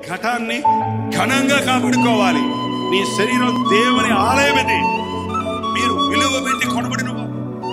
ఘటాన్ని ఘనంగా కాపాడుకోవాలి నీ శరీరం దేవుని ఆలయం ఇది మీరు విలువ పెట్టి కొనబడిన వారు.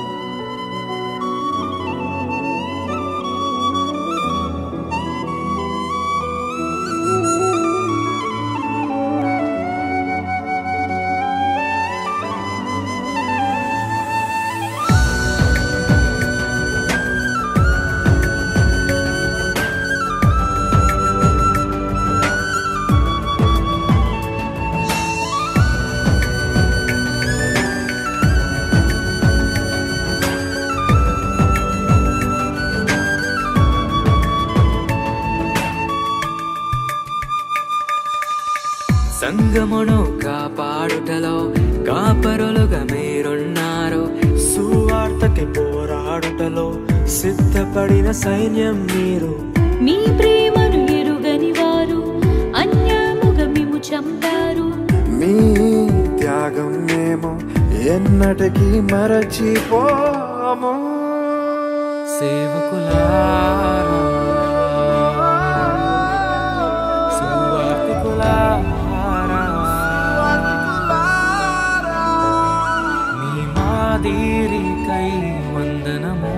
సంగమును కాపాడుటలో కాపరులుగా మీరున్నారు సువార్తకి పోరాడుటలో సిద్ధపడిన సైన్యం మీరు మీ ప్రేమను ఎరుగని వారు అన్యాముగా మిము చంపారు మీ త్యాగం మేము ఎన్నటికీ మరచిపోము సేవకులారా సువార్తికులారా మీ మాదిరికై వందనము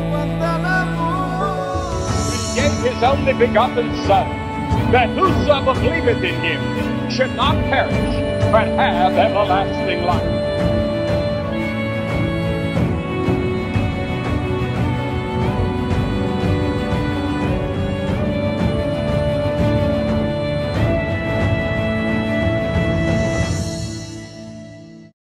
gave his only begotten Son, that whosoever believeth in him should not perish, but have everlasting life.